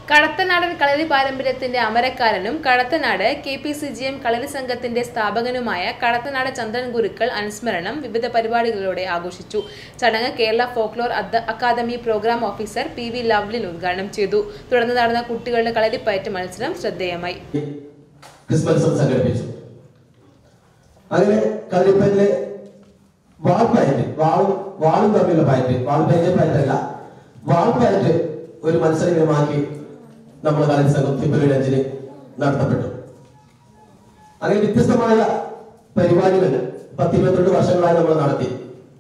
കടത്തനാടൻ കളരി പാരമ്പര്യത്തിന്റെ അമരക്കാരനും Kadathanad K P C G M kalari സംഘത്തിന്റെ സ്ഥാപകനുമായ കടത്തനാട് ചന്ദ്രൻ ഗുരുക്കൾ അനുസ്മരണം വിവിധ പരിപാടികളോടെ ആഘോഷിച്ചു ചടങ്ങ് കേരള ഫോക്ലോർ അദ- academy programme officer P V Lovelin ഉദ്ഘാടനം ചെയ്തു തുടർന്ന് നടന്ന കുട്ടികളുടെ കളരിപ്പയറ്റ് മത്സരം ശ്രദ്ധേയമായി ക്രിസ്മസ് സംഘടിപ്പിച്ചു അങ്ങനെ കളിപ്പറ്റിലെ വാൾപ്പയറ്റ് വാളും വാളും തമ്മിലുള്ള പയറ്റ് വാൾപ്പയറ്റ് പയറ്റല്ല വാൾപ്പയറ്റ് ഒരു മത്സര ഇനമാക്കി നമ്മുടെ കളരി സംഘം ഫെബ്രുവരി അഞ്ചിന് നടത്തപ്പെട്ടു അങ്ങനെ വ്യത്യസ്തമായ പരിപാടികൾ പത്ത് ഇരുപത്തിരണ്ട് വർഷങ്ങളായി നമ്മൾ നടത്തി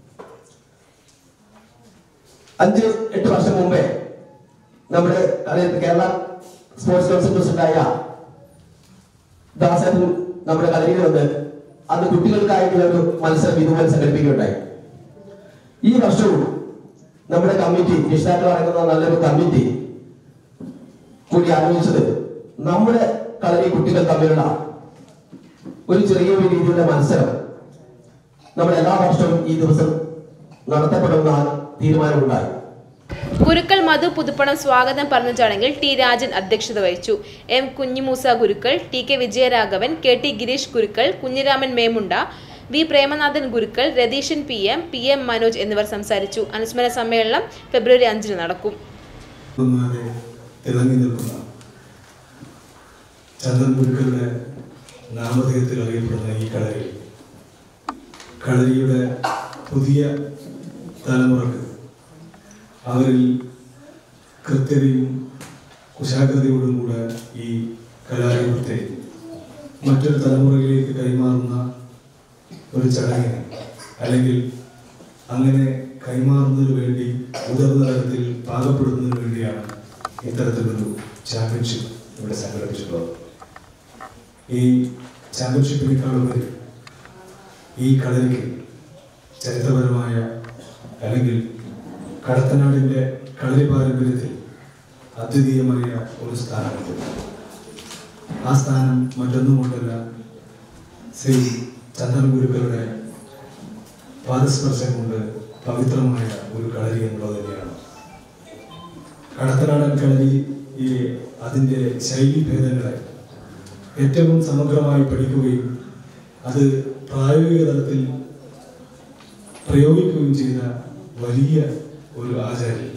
അഞ്ച് എട്ട് വർഷം മുമ്പേ നമ്മുടെ കളി- കേരള സ്പോർട്സ് കൗൺസിൽ പ്രസിഡന്റായ ദാസൻ നമ്മുടെ കളരിയിൽ വന്ന് അന്ന് കുട്ടികൾക്കായിട്ടുള്ള ഒരു മത്സരം ഇതുപോലെ സംഘടിപ്പിക്കുകയുണ്ടായി ഈ വർഷവും നമ്മുടെ കമ്മിറ്റി രക്ഷിതാക്കൾ അടങ്ങുന്ന നല്ലൊരു കമ്മിറ്റി കൂടി ആലോചിച്ചത് നമ്മുടെ കളരി കുട്ടികൾ തമ്മിലുള്ള ഒരു ചെറിയ രീതിയിലുള്ള മത്സരം നമ്മൾ എല്ലാ വർഷവും ഈ ദിവസം നടത്തപ്പെടുന്ന തീരുമാനമുണ്ടായി ഗുരുക്കൾ മധു പുതുപ്പണം സ്വാഗതം പറഞ്ഞ ചടങ്ങിൽ ടി രാജൻ അധ്യക്ഷത വഹിച്ചു M Kunhimoosa Gurukkal T K Vijayaraghavan K T Gireesh Gurukkal Kunhiraman Memunda V Premanathan Gurukkal Ratheesan P M P M Manoj എന്നിവർ സംസാരിച്ചു അനുസ്മരണ സമ്മേളനം ഫെബ്രുവരി അഞ്ചിന് നടക്കും ഒന്നാതെ തിളങ്ങി നിൽക്കുന്ന ചന്ദൻ ഗുരുക്കളുടെ നാമധേയത്തിൽ അറിയപ്പെടുന്ന ഈ കളരി കളരിയുടെ പുതിയ തലമുറക്ക് അവരിൽ കൃത്യതയും കുശാഗ്രതയോടും കൂടെ ഈ കലാരൂപത്തെ മറ്റൊരു തലമുറയിലേക്ക് കൈമാറുന്ന ഒരു ചടങ്ങിന് അല്ലെങ്കിൽ അങ്ങനെ കൈമാറുന്നതിന് വേണ്ടി ഉതകുന്ന തരത്തിൽ പാകപ്പെടുന്നതിന് വേണ്ടിയാണ് ഇത്തരത്തിലൊരു ചാമ്പ്യൻഷിപ്പ് ഇവിടെ സംഘടിപ്പിച്ചിട്ടുള്ളത് ഈ ചാമ്പ്യൻഷിപ്പിനേക്കാളുപരി ഈ കളരിക്ക് ചരിത്രപരമായ അല്ലെങ്കിൽ കടത്തനാടിൻ്റെ കളരി പാരമ്പര്യത്തിൽ അദ്വിതീയമായ ഒരു സ്ഥാനമുണ്ട് ആ സ്ഥാനം മറ്റൊന്നും കൊണ്ടല്ല ശ്രീ ചന്ദൻ ഗുരുക്കളുടെ പാദസ്പർശം കൊണ്ട് പവിത്രമായ ഒരു കളരി എന്നുള്ളത് തന്നെയാണ് കടത്തനാടൻ കളരി ഈ അതിൻ്റെ ശൈലീഭേദങ്ങളെ ഏറ്റവും സമഗ്രമായി പഠിക്കുകയും അത് പ്രായോഗിക തലത്തിൽ പ്രയോഗിക്കുകയും ചെയ്ത വലിയ ഒരു ആചാര്യൻ